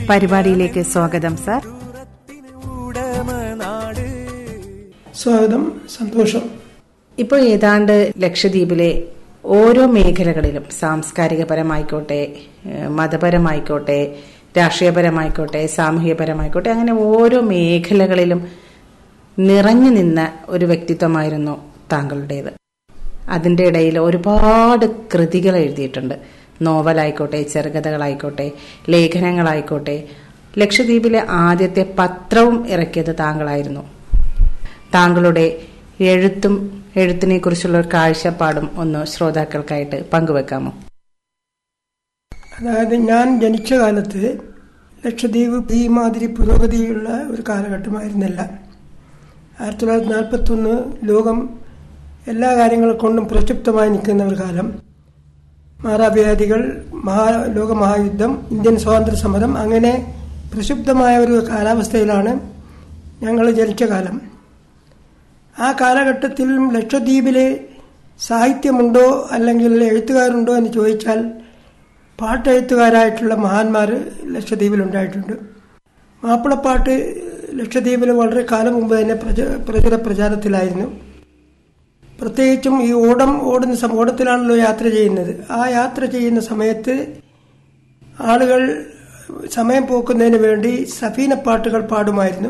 പരിപാടിയിലേക്ക് സ്വാഗതം സാർ സ്വാഗതം സന്തോഷം ഇപ്പോൾ ഏതാണ്ട് ലക്ഷദ്വീപിലെ ഓരോ മേഖലകളിലും സാംസ്കാരികപരമായിക്കോട്ടെ ഏഹ് മതപരമായിക്കോട്ടെ രാഷ്ട്രീയപരമായിക്കോട്ടെ സാമൂഹികപരമായിക്കോട്ടെ അങ്ങനെ ഓരോ മേഖലകളിലും നിറഞ്ഞു നിന്ന ഒരു വ്യക്തിത്വമായിരുന്നു താങ്കളുടേത് അതിൻ്റെ ഇടയിൽ ഒരുപാട് കൃതികൾ എഴുതിയിട്ടുണ്ട് നോവലായിക്കോട്ടെ ചെറുകഥകളായിക്കോട്ടെ ലേഖനങ്ങളായിക്കോട്ടെ ലക്ഷദ്വീപിലെ ആദ്യത്തെ പത്രവും ഇറക്കിയത് താങ്കളായിരുന്നു താങ്കളുടെ എഴുത്തും എഴുത്തിനെ കുറിച്ചുള്ള ഒരു കാഴ്ചപ്പാടും ഒന്ന് ശ്രോതാക്കൾക്കായിട്ട് പങ്കുവെക്കാമോ അതായത് ഞാൻ ജനിച്ച കാലത്ത് ലക്ഷദ്വീപ് ഈ മാതിരി പുരോഗതിയുള്ള ഒരു കാലഘട്ടമായിരുന്നില്ല ആയിരത്തി തൊള്ളായിരത്തി നാൽപ്പത്തൊന്ന് ലോകം എല്ലാ കാര്യങ്ങളെ കൊണ്ടും പ്രക്ഷുബ്ധമായി നിൽക്കുന്ന ഒരു കാലം മാറാവ്യാധികൾ മഹാ ലോകമഹായുദ്ധം ഇന്ത്യൻ സ്വാതന്ത്ര്യ സമരം അങ്ങനെ പ്രക്ഷുബ്ധമായ ഒരു കാലാവസ്ഥയിലാണ് ഞങ്ങൾ ജനിച്ച കാലം ആ കാലഘട്ടത്തിൽ ലക്ഷദ്വീപിലെ സാഹിത്യമുണ്ടോ അല്ലെങ്കിൽ എഴുത്തുകാരുണ്ടോ എന്ന് ചോദിച്ചാൽ പാട്ടെഴുത്തുകാരായിട്ടുള്ള മഹാന്മാർ ലക്ഷദ്വീപിലുണ്ടായിട്ടുണ്ട് മാപ്പിളപ്പാട്ട് ലക്ഷദ്വീപിൽ വളരെ കാലം മുമ്പ് തന്നെ പ്രച പ്രചുര പ്രചാരത്തിലായിരുന്നു പ്രത്യേകിച്ചും ഈ ഓടം ഓടുന്ന സമ ഓടത്തിലാണല്ലോ യാത്ര ചെയ്യുന്നത് ആ യാത്ര ചെയ്യുന്ന സമയത്ത് ആളുകൾ സമയം പോക്കുന്നതിന് വേണ്ടി സഫീനപ്പാട്ടുകൾ പാടുമായിരുന്നു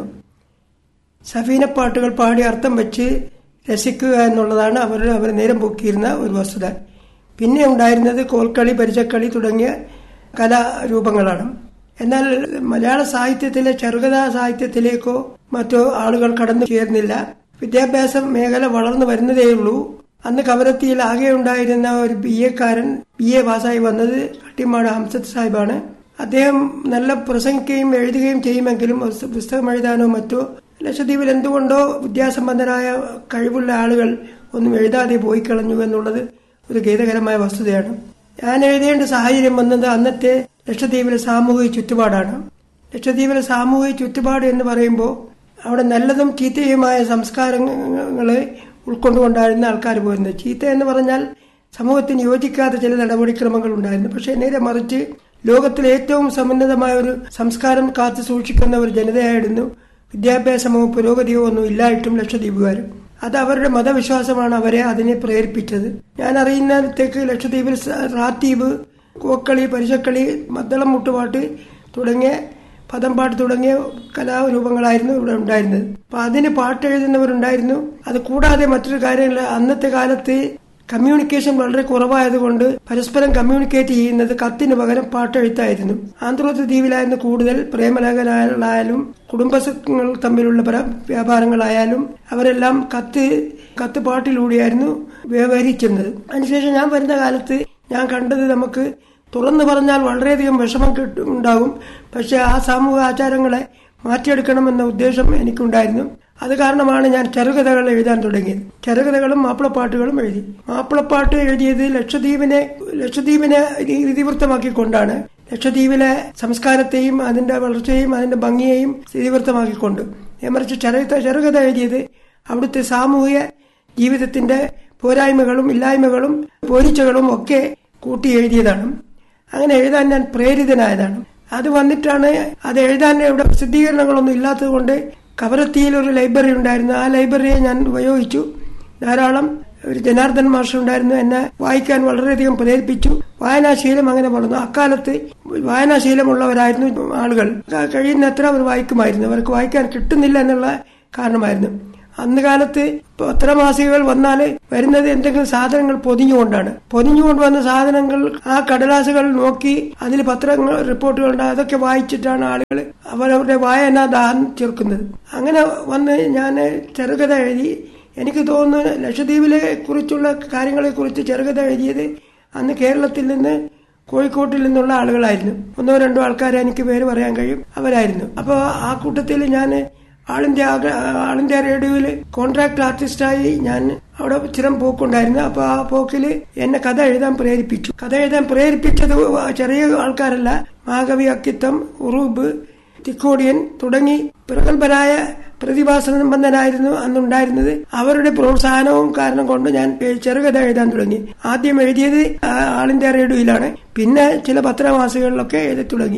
സഫീനപ്പാട്ടുകൾ പാടി അർത്ഥം വെച്ച് രസിക്കുക എന്നുള്ളതാണ് അവർ അവർ നേരം പൊക്കിയിരുന്ന ഒരു വസ്തുത പിന്നെ ഉണ്ടായിരുന്നത് കോൽക്കളി പരിചക്കളി തുടങ്ങിയ കലാരൂപങ്ങളാണ് എന്നാൽ മലയാള സാഹിത്യത്തിലെ ചെറുകഥാ സാഹിത്യത്തിലേക്കോ മറ്റോ ആളുകൾ കടന്നു ചേർന്നില്ല വിദ്യാഭ്യാസ മേഖല വളർന്നു വരുന്നതേയുള്ളൂ അന്ന് കവരത്തിയിൽ ആകെ ഉണ്ടായിരുന്ന ഒരു ബി എക്കാരൻ ബി എ പാസ്സായി വന്നത് കട്ടിമാട് ഹംസത്ത് സാഹിബാണ് അദ്ദേഹം നല്ല പ്രസംഗിക്കുകയും എഴുതുകയും ചെയ്യുമെങ്കിലും ഒരു പുസ്തകം എഴുതാനോ മറ്റോ ലക്ഷദ്വീപിൽ എന്തുകൊണ്ടോ വിദ്യാസമ്പന്നരായ കഴിവുള്ള ആളുകൾ ഒന്നും എഴുതാതെ പോയി കളഞ്ഞു എന്നുള്ളത് ഒരു ഖേദകരമായ വസ്തുതയാണ് ഞാൻ എഴുതേണ്ട സാഹചര്യം വന്നത് അന്നത്തെ ലക്ഷദ്വീപിലെ സാമൂഹിക ചുറ്റുപാടാണ് ലക്ഷദ്വീപിലെ സാമൂഹിക ചുറ്റുപാട് എന്ന് പറയുമ്പോൾ അവിടെ നല്ലതും ചീത്തയുമായ സംസ്കാരങ്ങളെ ഉൾക്കൊണ്ടുകൊണ്ടായിരുന്നു ആൾക്കാർ പോയിരുന്നത് ചീത്ത എന്ന് പറഞ്ഞാൽ സമൂഹത്തിന് യോജിക്കാത്ത ചില നടപടിക്രമങ്ങൾ ഉണ്ടായിരുന്നു പക്ഷേ നേരെ മറിച്ച് ലോകത്തിലെ ഏറ്റവും സമുന്നതമായ ഒരു സംസ്കാരം കാത്തു സൂക്ഷിക്കുന്ന ഒരു ജനതയായിരുന്നു വിദ്യാഭ്യാസമോ പുരോഗതിയോ ഒന്നും ഇല്ലായിട്ടും ലക്ഷദ്വീപുകാരും അത് അവരുടെ മതവിശ്വാസമാണ് അവരെ അതിനെ പ്രേരിപ്പിച്ചത് ഞാൻ അറിയുന്നിടത്തേക്ക് ലക്ഷദ്വീപിൽ റാത്തീപ് കോക്കളി പരിശക്കളി മദ്ദളം മുട്ടുപാട്ട് തുടങ്ങിയ പദംപാട്ട് തുടങ്ങിയ കലാരൂപങ്ങളായിരുന്നു ഇവിടെ ഉണ്ടായിരുന്നത് അപ്പൊ അതിന് പാട്ട് എഴുതുന്നവരുണ്ടായിരുന്നു അത് കൂടാതെ മറ്റൊരു കാര്യമില്ല അന്നത്തെ കാലത്ത് കമ്മ്യൂണിക്കേഷൻ വളരെ കുറവായതുകൊണ്ട് പരസ്പരം കമ്മ്യൂണിക്കേറ്റ് ചെയ്യുന്നത് കത്തിന് പകരം പാട്ടെഴുത്തായിരുന്നു ആന്ധ്രോത്ത് ദ്വീപിലായിരുന്നു കൂടുതൽ പ്രേമലേഖനായാലും കുടുംബങ്ങൾ തമ്മിലുള്ള പല വ്യാപാരങ്ങളായാലും അവരെല്ലാം കത്ത് കത്ത് പാട്ടിലൂടെയായിരുന്നു വ്യവഹരിച്ചിരുന്നത് അതിനുശേഷം ഞാൻ വരുന്ന കാലത്ത് ഞാൻ കണ്ടത് നമുക്ക് തുറന്നു പറഞ്ഞാൽ വളരെയധികം വിഷമം കിട്ടും ഉണ്ടാകും പക്ഷെ ആ സാമൂഹിക ആചാരങ്ങളെ മാറ്റിയെടുക്കണമെന്ന ഉദ്ദേശം എനിക്കുണ്ടായിരുന്നു അത് കാരണമാണ് ഞാൻ ചെറുകഥകൾ എഴുതാൻ തുടങ്ങിയത് ചെറുകഥകളും മാപ്പിളപ്പാട്ടുകളും എഴുതി മാപ്പിളപ്പാട്ട് എഴുതിയത് ലക്ഷദ്വീപിനെ ലക്ഷദ്വീപിനെ ഇതിവൃത്തമാക്കിക്കൊണ്ടാണ് ലക്ഷദ്വീപിലെ സംസ്കാരത്തെയും അതിന്റെ വളർച്ചയെയും അതിന്റെ ഭംഗിയെയും സ്ഥിതിവൃത്തമാക്കിക്കൊണ്ട് മറിച്ച് ചെറുകഥ ചെറുകഥ എഴുതിയത് അവിടുത്തെ സാമൂഹിക ജീവിതത്തിന്റെ പോരായ്മകളും ഇല്ലായ്മകളും പോരിച്ചകളും ഒക്കെ കൂട്ടി എഴുതിയതാണ് അങ്ങനെ എഴുതാൻ ഞാൻ പ്രേരിതനായതാണ് അത് വന്നിട്ടാണ് അത് എഴുതാൻ ഇവിടെ പ്രസിദ്ധീകരണങ്ങളൊന്നും ഇല്ലാത്തത് കൊണ്ട് കവരത്തിയിൽ ഒരു ലൈബ്രറി ഉണ്ടായിരുന്നു ആ ലൈബ്രറിയെ ഞാൻ ഉപയോഗിച്ചു ധാരാളം ഒരു ജനാർദ്ദൻ മാഷ് ഉണ്ടായിരുന്നു എന്നെ വായിക്കാൻ വളരെയധികം പ്രേരിപ്പിച്ചു വായനാശീലം അങ്ങനെ വളർന്നു അക്കാലത്ത് വായനാശീലമുള്ളവരായിരുന്നു ആളുകൾ കഴിയുന്നത്ര അവർ വായിക്കുമായിരുന്നു അവർക്ക് വായിക്കാൻ കിട്ടുന്നില്ല എന്നുള്ള കാരണമായിരുന്നു അന്ന് കാലത്ത് പത്രമാസികകൾ വന്നാൽ വരുന്നത് എന്തെങ്കിലും സാധനങ്ങൾ പൊതിഞ്ഞുകൊണ്ടാണ് പൊതിഞ്ഞുകൊണ്ട് വന്ന സാധനങ്ങൾ ആ കടലാസുകൾ നോക്കി അതിൽ പത്രങ്ങൾ റിപ്പോർട്ടുകളുണ്ട് അതൊക്കെ വായിച്ചിട്ടാണ് ആളുകൾ അവരവരുടെ വായന ദാഹം ചേർക്കുന്നത് അങ്ങനെ വന്ന് ഞാൻ ചെറുകഥ എഴുതി എനിക്ക് തോന്നുന്നു ലക്ഷദ്വീപിലെ കുറിച്ചുള്ള കാര്യങ്ങളെ കുറിച്ച് ചെറുകഥ എഴുതിയത് അന്ന് കേരളത്തിൽ നിന്ന് കോഴിക്കോട്ടിൽ നിന്നുള്ള ആളുകളായിരുന്നു ഒന്നോ രണ്ടോ ആൾക്കാരെ എനിക്ക് പേര് പറയാൻ കഴിയും അവരായിരുന്നു അപ്പോൾ ആ കൂട്ടത്തിൽ ഞാൻ ആൾ ഇന്ത്യ ആൾ ഇന്ത്യ റേഡിയോയിൽ കോൺട്രാക്ട് ആർട്ടിസ്റ്റായി ഞാൻ അവിടെ ചിരം പോക്കുണ്ടായിരുന്നു അപ്പൊ ആ പോക്കില് എന്നെ കഥ എഴുതാൻ പ്രേരിപ്പിച്ചു കഥ എഴുതാൻ പ്രേരിപ്പിച്ചത് ചെറിയ ആൾക്കാരല്ല മാഗവി അക്കിത്തം ഉറൂബ് തിക്കോടിയൻ തുടങ്ങി പ്രഗത്ഭരായ പ്രതിഭാസമ്പന്നനായിരുന്നു അന്നുണ്ടായിരുന്നത് അവരുടെ പ്രോത്സാഹനവും കാരണം കൊണ്ട് ഞാൻ ചെറുകഥ എഴുതാൻ തുടങ്ങി ആദ്യം എഴുതിയത് ആൾ ഇന്ത്യ റേഡിയോയിലാണ് പിന്നെ ചില പത്രമാസികകളിലൊക്കെ എഴുതി തുടങ്ങി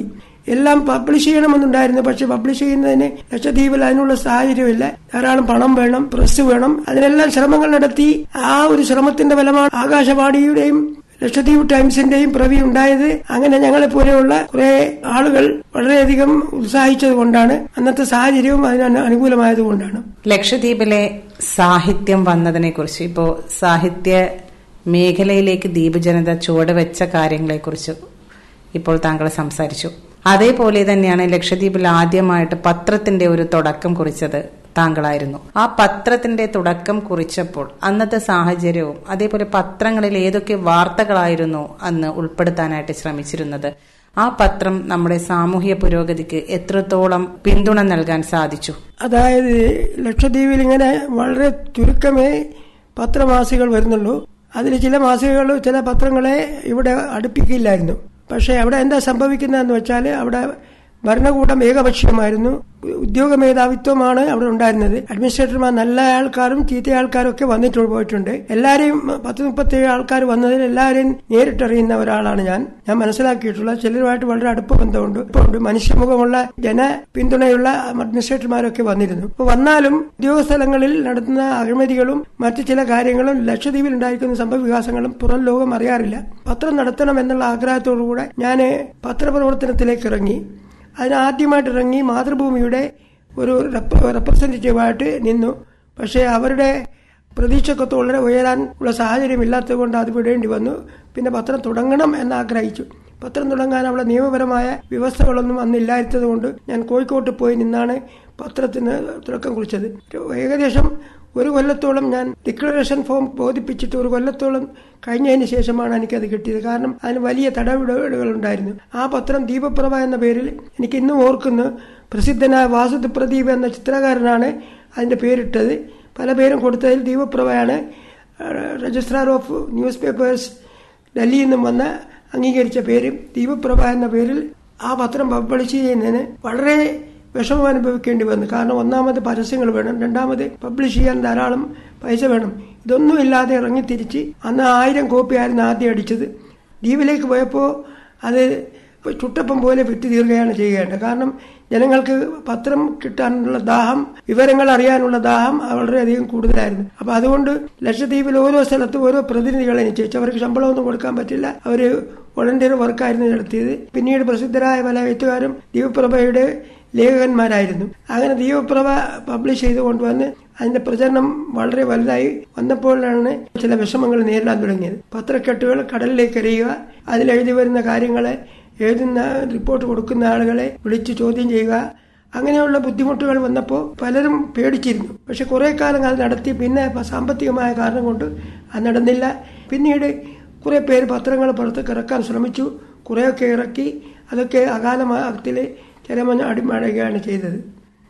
എല്ലാം പബ്ലിഷ് ചെയ്യണമെന്നുണ്ടായിരുന്നു പക്ഷെ പബ്ലിഷ് ചെയ്യുന്നതിന് ലക്ഷദ്വീപിൽ അതിനുള്ള സാഹചര്യമില്ല ധാരാളം പണം വേണം പ്രസ് വേണം അതിനെല്ലാം ശ്രമങ്ങൾ നടത്തി ആ ഒരു ശ്രമത്തിന്റെ ഫലമാണ് ആകാശവാണിയുടെയും ലക്ഷദ്വീപ് ടൈംസിന്റെയും പ്രവി ഉണ്ടായത് അങ്ങനെ ഞങ്ങളെ പോലെയുള്ള കുറെ ആളുകൾ വളരെയധികം ഉത്സാഹിച്ചത് കൊണ്ടാണ് അന്നത്തെ സാഹചര്യവും അതിന് അനുകൂലമായതുകൊണ്ടാണ് ലക്ഷദ്വീപിലെ സാഹിത്യം വന്നതിനെ കുറിച്ച് ഇപ്പോ സാഹിത്യ മേഖലയിലേക്ക് ദ്വീപ് ജനത ചുവടുവെച്ച കാര്യങ്ങളെക്കുറിച്ച് ഇപ്പോൾ താങ്കൾ സംസാരിച്ചു അതേപോലെ തന്നെയാണ് ലക്ഷദ്വീപിൽ ആദ്യമായിട്ട് പത്രത്തിന്റെ ഒരു തുടക്കം കുറിച്ചത് താങ്കളായിരുന്നു ആ പത്രത്തിന്റെ തുടക്കം കുറിച്ചപ്പോൾ അന്നത്തെ സാഹചര്യവും അതേപോലെ പത്രങ്ങളിൽ ഏതൊക്കെ വാർത്തകളായിരുന്നു അന്ന് ഉൾപ്പെടുത്താനായിട്ട് ശ്രമിച്ചിരുന്നത് ആ പത്രം നമ്മുടെ സാമൂഹ്യ പുരോഗതിക്ക് എത്രത്തോളം പിന്തുണ നൽകാൻ സാധിച്ചു അതായത് ലക്ഷദ്വീപിൽ ഇങ്ങനെ വളരെ ചുരുക്കമേ പത്രമാസികൾ വരുന്നുള്ളൂ അതിൽ ചില മാസികകൾ ചില പത്രങ്ങളെ ഇവിടെ അടുപ്പിക്കില്ലായിരുന്നു പക്ഷേ അവിടെ എന്താ സംഭവിക്കുന്നതെന്ന് വെച്ചാൽ അവിടെ ഭരണകൂടം ഏകപക്ഷീയമായിരുന്നു ഉദ്യോഗ മേധാവിത്വമാണ് അവിടെ ഉണ്ടായിരുന്നത് അഡ്മിനിസ്ട്രേറ്റർമാർ നല്ല ആൾക്കാരും ചീത്ത ആൾക്കാരും ഒക്കെ വന്നിട്ട് പോയിട്ടുണ്ട് എല്ലാവരെയും പത്ത് മുപ്പത്തേഴ് ആൾക്കാർ വന്നതിൽ എല്ലാവരെയും നേരിട്ടറിയുന്ന ഒരാളാണ് ഞാൻ ഞാൻ മനസ്സിലാക്കിയിട്ടുള്ളത് ചിലരുമായിട്ട് വളരെ അടുപ്പ ബന്ധമുണ്ട് ഇപ്പോഴുണ്ട് മനുഷ്യമുഖമുള്ള ജന പിന്തുണയുള്ള അഡ്മിനിസ്ട്രേറ്റർമാരൊക്കെ വന്നിരുന്നു അപ്പൊ വന്നാലും ഉദ്യോഗസ്ഥലങ്ങളിൽ നടത്തുന്ന അഴിമതികളും മറ്റു ചില കാര്യങ്ങളും ലക്ഷദ്വീപിൽ ഉണ്ടായിരിക്കുന്ന സംഭവ വികാസങ്ങളും പുറം ലോകം അറിയാറില്ല പത്രം നടത്തണം എന്നുള്ള ആഗ്രഹത്തോടുകൂടെ ഞാൻ പത്രപ്രവർത്തനത്തിലേക്ക് ഇറങ്ങി അതിനാദ്യമായിട്ട് ഇറങ്ങി മാതൃഭൂമിയുടെ ഒരു റെപ്രസെന്റേറ്റീവായിട്ട് നിന്നു പക്ഷേ അവരുടെ പ്രതീക്ഷക്കൊത്ത് വളരെ ഉയരാൻ ഉള്ള സാഹചര്യം ഇല്ലാത്തത് കൊണ്ട് അത് വിടേണ്ടി വന്നു പിന്നെ പത്രം തുടങ്ങണം എന്ന് ആഗ്രഹിച്ചു പത്രം തുടങ്ങാൻ അവിടെ നിയമപരമായ വ്യവസ്ഥകളൊന്നും അന്നില്ലാത്തത് കൊണ്ട് ഞാൻ കോഴിക്കോട്ട് പോയി നിന്നാണ് പത്രത്തിന് തുടക്കം കുറിച്ചത് ഏകദേശം ഒരു കൊല്ലത്തോളം ഞാൻ ഡിക്ലറേഷൻ ഫോം ബോധിപ്പിച്ചിട്ട് ഒരു കൊല്ലത്തോളം കഴിഞ്ഞതിന് ശേഷമാണ് എനിക്കത് കിട്ടിയത് കാരണം അതിന് വലിയ തടവിടകൾ ഉണ്ടായിരുന്നു ആ പത്രം ദീപപ്രഭ എന്ന പേരിൽ എനിക്ക് ഇന്നും ഓർക്കുന്നു പ്രസിദ്ധനായ വാസുദ് പ്രദീപ് എന്ന ചിത്രകാരനാണ് അതിന്റെ പേരിട്ടത് പല പേരും കൊടുത്തതിൽ ദീപപ്രഭയാണ് രജിസ്ട്രാർ ഓഫ് ന്യൂസ് പേപ്പേഴ്സ് ഡൽഹിയിൽ നിന്നും വന്ന് അംഗീകരിച്ച പേര് ദീപപ്രഭ എന്ന പേരിൽ ആ പത്രം പബ്ലിഷ് ചെയ്യുന്നതിന് വളരെ വിഷമം അനുഭവിക്കേണ്ടി വന്നു കാരണം ഒന്നാമത് പരസ്യങ്ങൾ വേണം രണ്ടാമത് പബ്ലിഷ് ചെയ്യാൻ ധാരാളം പൈസ വേണം ഇതൊന്നും ഇല്ലാതെ ഇറങ്ങി തിരിച്ച് അന്ന് ആയിരം കോപ്പി ആയിരുന്നു ആദ്യം അടിച്ചത് ദ്വീപിലേക്ക് പോയപ്പോൾ അത് ചുട്ടപ്പം പോലെ വിറ്റ് തീർക്കുകയാണ് ചെയ്യേണ്ടത് കാരണം ജനങ്ങൾക്ക് പത്രം കിട്ടാനുള്ള ദാഹം വിവരങ്ങൾ അറിയാനുള്ള ദാഹം വളരെയധികം കൂടുതലായിരുന്നു അപ്പൊ അതുകൊണ്ട് ലക്ഷദ്വീപിൽ ഓരോ സ്ഥലത്തും ഓരോ പ്രതിനിധികളെ നിശ്ചയിച്ചു അവർക്ക് ശമ്പളമൊന്നും കൊടുക്കാൻ പറ്റില്ല അവര് വോളണ്ടിയർ വർക്കായിരുന്നു നടത്തിയത് പിന്നീട് പ്രസിദ്ധരായ പല എഴുത്തുകാരും ദീപപ്രഭയുടെ ലേഖകന്മാരായിരുന്നു അങ്ങനെ ദീപപ്രഭ പബ്ലിഷ് ചെയ്ത് കൊണ്ടുവന്ന് അതിന്റെ പ്രചരണം വളരെ വലുതായി വന്നപ്പോഴാണ് ചില വിഷമങ്ങൾ നേരിടാൻ തുടങ്ങിയത് പത്രക്കെട്ടുകൾ കടലിലേക്ക് എറിയുക അതിലെഴുതി വരുന്ന കാര്യങ്ങളെ എഴുതുന്ന റിപ്പോർട്ട് കൊടുക്കുന്ന ആളുകളെ വിളിച്ചു ചോദ്യം ചെയ്യുക അങ്ങനെയുള്ള ബുദ്ധിമുട്ടുകൾ വന്നപ്പോൾ പലരും പേടിച്ചിരുന്നു പക്ഷെ കുറെ കാലം അത് നടത്തി പിന്നെ സാമ്പത്തികമായ കാരണം കൊണ്ട് അത് നടന്നില്ല പിന്നീട് കുറെ പേര് പത്രങ്ങൾ പുറത്തേക്ക് ഇറക്കാൻ ശ്രമിച്ചു കുറേയൊക്കെ ഇറക്കി അതൊക്കെ അകാലത്തിൽ ചരമഞ്ഞ അടിമടയുകയാണ് ചെയ്തത്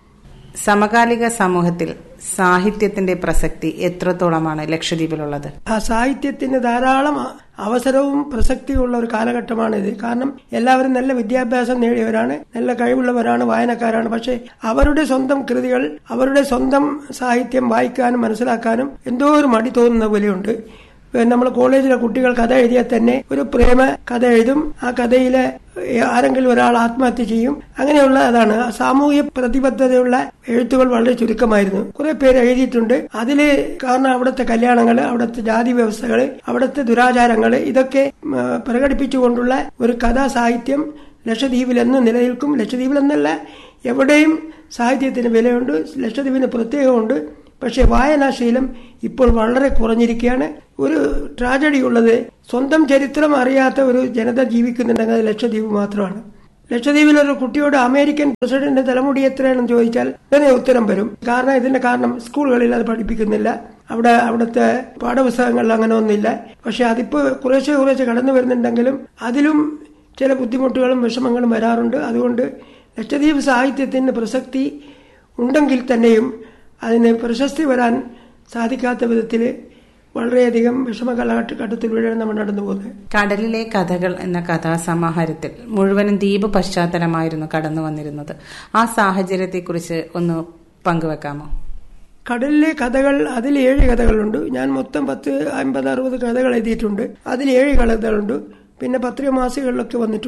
സമകാലിക സമൂഹത്തിൽ സാഹിത്യത്തിന്റെ പ്രസക്തി എത്രത്തോളമാണ് ലക്ഷദ്വീപിലുള്ളത് ആ സാഹിത്യത്തിന് ധാരാളം അവസരവും പ്രസക്തിയുള്ള ഒരു കാലഘട്ടമാണിത് കാരണം എല്ലാവരും നല്ല വിദ്യാഭ്യാസം നേടിയവരാണ് നല്ല കഴിവുള്ളവരാണ് വായനക്കാരാണ് പക്ഷെ അവരുടെ സ്വന്തം കൃതികൾ അവരുടെ സ്വന്തം സാഹിത്യം വായിക്കാനും മനസ്സിലാക്കാനും എന്തോ ഒരു മടി തോന്നുന്ന പോലെയുണ്ട് നമ്മൾ കോളേജിലെ കുട്ടികൾ കഥ എഴുതിയാൽ തന്നെ ഒരു പ്രേമ കഥ എഴുതും ആ കഥയിലെ ആരെങ്കിലും ഒരാൾ ആത്മഹത്യ ചെയ്യും അങ്ങനെയുള്ള അതാണ് സാമൂഹ്യ പ്രതിബദ്ധതയുള്ള എഴുത്തുകൾ വളരെ ചുരുക്കമായിരുന്നു കുറെ പേര് എഴുതിയിട്ടുണ്ട് അതില് കാരണം അവിടുത്തെ കല്യാണങ്ങൾ അവിടുത്തെ ജാതി വ്യവസ്ഥകൾ അവിടുത്തെ ദുരാചാരങ്ങൾ ഇതൊക്കെ പ്രകടിപ്പിച്ചുകൊണ്ടുള്ള ഒരു കഥാ സാഹിത്യം ലക്ഷദ്വീപിൽ എന്ന് നിലനിൽക്കും ലക്ഷദ്വീപിൽ എന്നല്ല എവിടെയും സാഹിത്യത്തിന് വിലയുണ്ട് ലക്ഷദ്വീപിന് പ്രത്യേകമുണ്ട് പക്ഷെ വായനാശീലം ഇപ്പോൾ വളരെ കുറഞ്ഞിരിക്കുകയാണ് ഒരു ട്രാജഡി ഉള്ളത് സ്വന്തം ചരിത്രം അറിയാത്ത ഒരു ജനത ജീവിക്കുന്നുണ്ടെങ്കിൽ അത് ലക്ഷദ്വീപ് മാത്രമാണ് ലക്ഷദ്വീപിൽ ഒരു കുട്ടിയോട് അമേരിക്കൻ പ്രസിഡന്റ് തലമുടി എത്രയാണെന്ന് ചോദിച്ചാൽ ഉടനെ ഉത്തരം വരും കാരണം ഇതിന്റെ കാരണം സ്കൂളുകളിൽ അത് പഠിപ്പിക്കുന്നില്ല അവിടെ അവിടുത്തെ പാഠപുസ്തകങ്ങളിൽ അങ്ങനെ ഒന്നുമില്ല പക്ഷെ അതിപ്പോ കുറേശ്ശെ കുറേശ്ശെ കടന്നു വരുന്നുണ്ടെങ്കിലും അതിലും ചില ബുദ്ധിമുട്ടുകളും വിഷമങ്ങളും വരാറുണ്ട് അതുകൊണ്ട് ലക്ഷദ്വീപ് സാഹിത്യത്തിന് പ്രസക്തി ഉണ്ടെങ്കിൽ തന്നെയും അതിന് പ്രശസ്തി വരാൻ സാധിക്കാത്ത വിധത്തിൽ വളരെയധികം വിഷമ കാലഘട്ടത്തിലൂടെയാണ് നമ്മൾ നടന്നു പോകുന്നത് കടലിലെ കഥകൾ എന്ന കഥാസമാഹാരത്തിൽ മുഴുവനും ദ്വീപ് പശ്ചാത്തലമായിരുന്നു കടന്നു വന്നിരുന്നത് ആ സാഹചര്യത്തെക്കുറിച്ച് ഒന്ന് പങ്കുവെക്കാമോ കടലിലെ കഥകൾ അതിൽ ഏഴ് കഥകളുണ്ട് ഞാൻ മൊത്തം പത്ത് അമ്പത് അറുപത് കഥകൾ എഴുതിയിട്ടുണ്ട് അതിൽ ഏഴ് കഥകളുണ്ട് പിന്നെ പത്രിക മാസികളിലൊക്കെ വന്നിട്ടുണ്ട്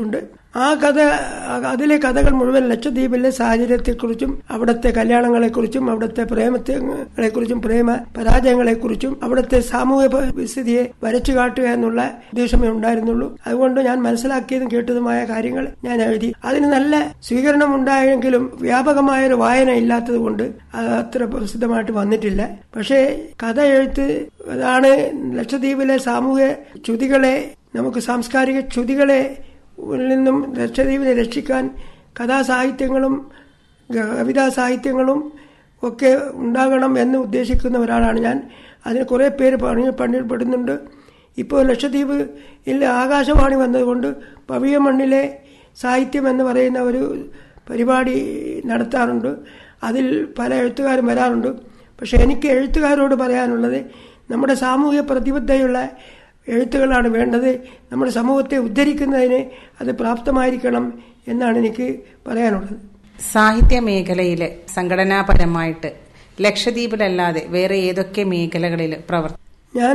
ആ കഥ അതിലെ കഥകൾ മുഴുവൻ ലക്ഷദ്വീപിലെ സാഹചര്യത്തെക്കുറിച്ചും അവിടുത്തെ കല്യാണങ്ങളെക്കുറിച്ചും അവിടുത്തെ പ്രേമത്തെക്കുറിച്ചും പ്രേമ പരാജയങ്ങളെക്കുറിച്ചും അവിടുത്തെ സാമൂഹ്യ സ്ഥിതിയെ വരച്ചു കാട്ടുക എന്നുള്ള ഉദ്ദേശമേ ഉണ്ടായിരുന്നുള്ളൂ അതുകൊണ്ട് ഞാൻ മനസ്സിലാക്കിയതും കേട്ടതുമായ കാര്യങ്ങൾ ഞാൻ എഴുതി അതിന് നല്ല സ്വീകരണം ഉണ്ടായെങ്കിലും വ്യാപകമായ ഒരു വായന ഇല്ലാത്തത് കൊണ്ട് അത് അത്ര പ്രസിദ്ധമായിട്ട് വന്നിട്ടില്ല പക്ഷേ കഥ എഴുത്ത് അതാണ് ലക്ഷദ്വീപിലെ സാമൂഹ്യ ചുതികളെ നമുക്ക് സാംസ്കാരിക ചുതികളെ നിന്നും ലക്ഷദ്വീപിനെ രക്ഷിക്കാൻ കഥാസാഹിത്യങ്ങളും കവിതാ സാഹിത്യങ്ങളും ഒക്കെ ഉണ്ടാകണം എന്ന് ഉദ്ദേശിക്കുന്ന ഒരാളാണ് ഞാൻ അതിന് കുറേ പേര് പണി പണിപ്പെടുന്നുണ്ട് ഇപ്പോൾ ലക്ഷദ്വീപ് ഇല്ല ആകാശവാണി വന്നതുകൊണ്ട് പവിയ മണ്ണിലെ സാഹിത്യം എന്ന് പറയുന്ന ഒരു പരിപാടി നടത്താറുണ്ട് അതിൽ പല എഴുത്തുകാരും വരാറുണ്ട് പക്ഷെ എനിക്ക് എഴുത്തുകാരോട് പറയാനുള്ളത് നമ്മുടെ സാമൂഹിക പ്രതിബദ്ധതയുള്ള എഴുത്തുകളാണ് വേണ്ടത് നമ്മുടെ സമൂഹത്തെ ഉദ്ധരിക്കുന്നതിന് അത് പ്രാപ്തമായിരിക്കണം എന്നാണ് എനിക്ക് പറയാനുള്ളത് സാഹിത്യ മേഖലയിൽ സംഘടനാപരമായിട്ട് ലക്ഷദ്വീപിലല്ലാതെ വേറെ ഏതൊക്കെ മേഖലകളിൽ പ്രവർത്തി ഞാൻ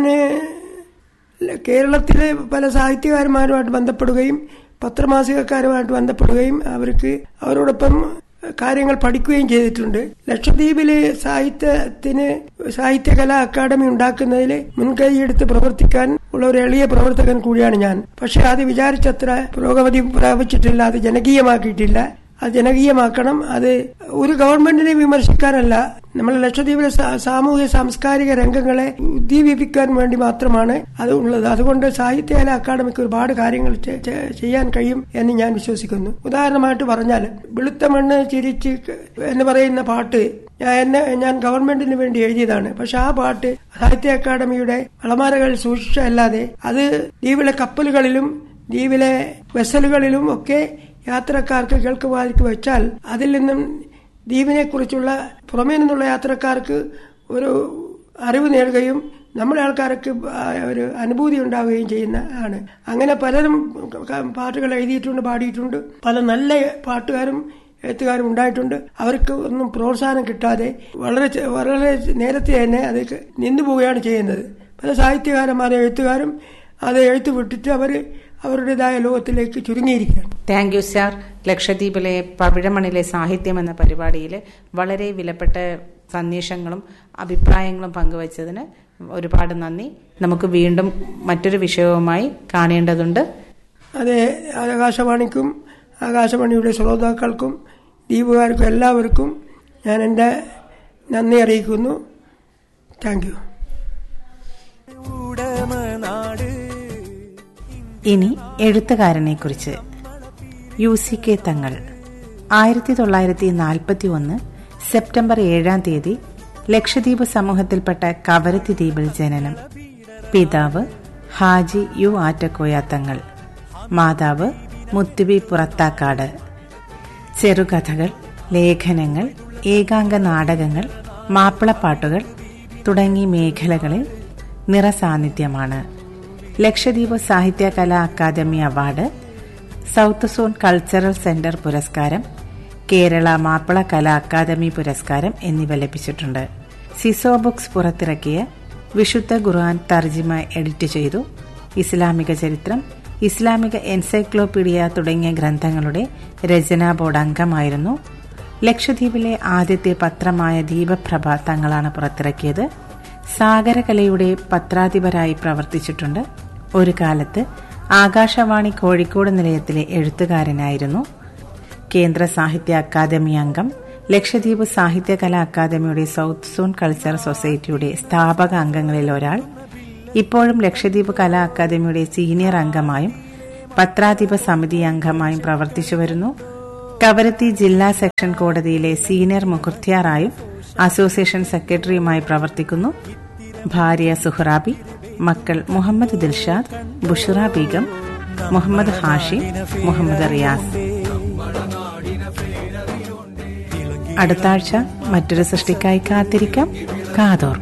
കേരളത്തിലെ പല സാഹിത്യകാരന്മാരുമായിട്ട് ബന്ധപ്പെടുകയും പത്രമാസികക്കാരുമായിട്ട് ബന്ധപ്പെടുകയും അവർക്ക് അവരോടൊപ്പം കാര്യങ്ങൾ പഠിക്കുകയും ചെയ്തിട്ടുണ്ട് ലക്ഷദ്വീപിലെ സാഹിത്യത്തിന് സാഹിത്യകലാ അക്കാദമി ഉണ്ടാക്കുന്നതിൽ മുൻകൈയെടുത്ത് പ്രവർത്തിക്കാൻ ഉള്ള ഒരു എളിയ പ്രവർത്തകൻ കൂടിയാണ് ഞാൻ പക്ഷെ അത് വിചാരിച്ചത്ര പുരോഗതി പ്രാപിച്ചിട്ടില്ല അത് ജനകീയമാക്കിയിട്ടില്ല അത് ജനകീയമാക്കണം അത് ഒരു ഗവൺമെന്റിനെ വിമർശിക്കാനല്ല നമ്മൾ ലക്ഷദ്വീപിലെ സാമൂഹിക സാംസ്കാരിക രംഗങ്ങളെ ഉദ്ദീപിപ്പിക്കാൻ വേണ്ടി മാത്രമാണ് അത് ഉള്ളത് അതുകൊണ്ട് സാഹിത്യകല അക്കാദമിക്ക് ഒരുപാട് കാര്യങ്ങൾ ചെയ്യാൻ കഴിയും എന്ന് ഞാൻ വിശ്വസിക്കുന്നു ഉദാഹരണമായിട്ട് പറഞ്ഞാൽ വെളുത്ത മണ്ണ് ചിരിച്ച് എന്ന് പറയുന്ന പാട്ട് ഞാൻ എന്നെ ഞാൻ ഗവൺമെന്റിന് വേണ്ടി എഴുതിയതാണ് പക്ഷെ ആ പാട്ട് സാഹിത്യ അക്കാദമിയുടെ അളമാരകൾ സൂക്ഷിച്ചല്ലാതെ അത് ദ്വീപിലെ കപ്പലുകളിലും ദ്വീപിലെ വെസലുകളിലും ഒക്കെ യാത്രക്കാർക്ക് കേൾക്കുവാതിക്ക് വെച്ചാൽ അതിൽ നിന്നും ദ്വീപിനെ കുറിച്ചുള്ള പുറമേ നിന്നുള്ള യാത്രക്കാർക്ക് ഒരു അറിവ് നേടുകയും നമ്മുടെ ആൾക്കാർക്ക് ഒരു അനുഭൂതി ഉണ്ടാവുകയും ചെയ്യുന്ന ആണ് അങ്ങനെ പലരും പാട്ടുകൾ എഴുതിയിട്ടുണ്ട് പാടിയിട്ടുണ്ട് പല നല്ല പാട്ടുകാരും എഴുത്തുകാരും ഉണ്ടായിട്ടുണ്ട് അവർക്ക് ഒന്നും പ്രോത്സാഹനം കിട്ടാതെ വളരെ വളരെ നേരത്തെ തന്നെ അത് നിന്നു പോവുകയാണ് ചെയ്യുന്നത് പല സാഹിത്യകാരന്മാരും എഴുത്തുകാരും അത് എഴുത്തു വിട്ടിട്ട് അവർ അവരുടേതായ ലോകത്തിലേക്ക് ചുരുങ്ങിയിരിക്കുകയാണ് താങ്ക് യു സാർ ലക്ഷദ്വീപിലെ പവിഴമണിലെ സാഹിത്യം എന്ന പരിപാടിയിൽ വളരെ വിലപ്പെട്ട സന്ദേശങ്ങളും അഭിപ്രായങ്ങളും പങ്കുവച്ചതിന് ഒരുപാട് നന്ദി നമുക്ക് വീണ്ടും മറ്റൊരു വിഷയവുമായി കാണേണ്ടതുണ്ട് അതെ ആകാശവാണിക്കും ആകാശവാണിയുടെ ശ്രോതാക്കൾക്കും ദ്വീപുകാർക്കും എല്ലാവർക്കും ഞാൻ എൻ്റെ നന്ദി അറിയിക്കുന്നു താങ്ക് യു ഇനി എഴുത്തുകാരനെ കുറിച്ച് യു സി കെ തങ്ങൾ ആയിരത്തി തൊള്ളായിരത്തി നാൽപ്പത്തി ഒന്ന് സെപ്റ്റംബർ ഏഴാം തീയതി ലക്ഷദ്വീപ് സമൂഹത്തിൽപ്പെട്ട കവരത്തി ദ്വീപിൽ ജനനം പിതാവ് ഹാജി യു ആറ്റക്കോയ തങ്ങൾ മാതാവ് മുത്തുബി പുറത്താക്കാട് ചെറുകഥകൾ ലേഖനങ്ങൾ ഏകാംഗ നാടകങ്ങൾ മാപ്പിളപ്പാട്ടുകൾ തുടങ്ങി മേഖലകളിൽ നിറസാന്നിധ്യമാണ് ലക്ഷദ്വീപ് സാഹിത്യ കലാ academy award south zone cultural centre പുരസ്കാരം കേരള മാപ്പിള കലാ അക്കാദമി പുരസ്കാരം എന്നിവ ലഭിച്ചിട്ടുണ്ട് സിസോ ബുക്സ് പുറത്തിറക്കിയ വിശുദ്ധ ഖുർആൻ തർജിമ എഡിറ്റ് ചെയ്തു ഇസ്ലാമിക ചരിത്രം ഇസ്ലാമിക എൻസൈക്ലോപീഡിയ തുടങ്ങിയ ഗ്രന്ഥങ്ങളുടെ രചനാ ബോർഡ് അംഗമായിരുന്നു ലക്ഷദ്വീപിലെ ആദ്യത്തെ പത്രമായ ദീപപ്രഭ തങ്ങളാണ് പുറത്തിറക്കിയത് സാഗരകലയുടെ പത്രാധിപരായി പ്രവർത്തിച്ചിട്ടുണ്ട് ഒരു കാലത്ത് ആകാശവാണി കോഴിക്കോട് നിലയത്തിലെ എഴുത്തുകാരനായിരുന്നു കേന്ദ്ര സാഹിത്യ അക്കാദമി അംഗം ലക്ഷദ്വീപ് സാഹിത്യ കലാ അക്കാദമിയുടെ സൗത്ത് സോൺ കൾച്ചർ സൊസൈറ്റിയുടെ സ്ഥാപക അംഗങ്ങളിൽ ഒരാൾ ഇപ്പോഴും ലക്ഷദ്വീപ് കലാ അക്കാദമിയുടെ സീനിയർ അംഗമായും പത്രാധിപ സമിതി അംഗമായും പ്രവർത്തിച്ചു വരുന്നു കവരത്തി ജില്ലാ സെക്ഷൻ കോടതിയിലെ സീനിയർ മുഖ്യറായും അസോസിയേഷൻ സെക്രട്ടറിയുമായി പ്രവർത്തിക്കുന്നു ഭാര്യ സുഹ്റാബി മക്കൾ മുഹമ്മദ് ദിൽഷാദ് ബുഷറ ബീഗം മുഹമ്മദ് ഹാഷിം മുഹമ്മദ് റിയാസ് അടുത്ത ആഴ്ച മറ്റൊരു സൃഷ്ടിക്കായി കാത്തിരിക്കാം കാതോർ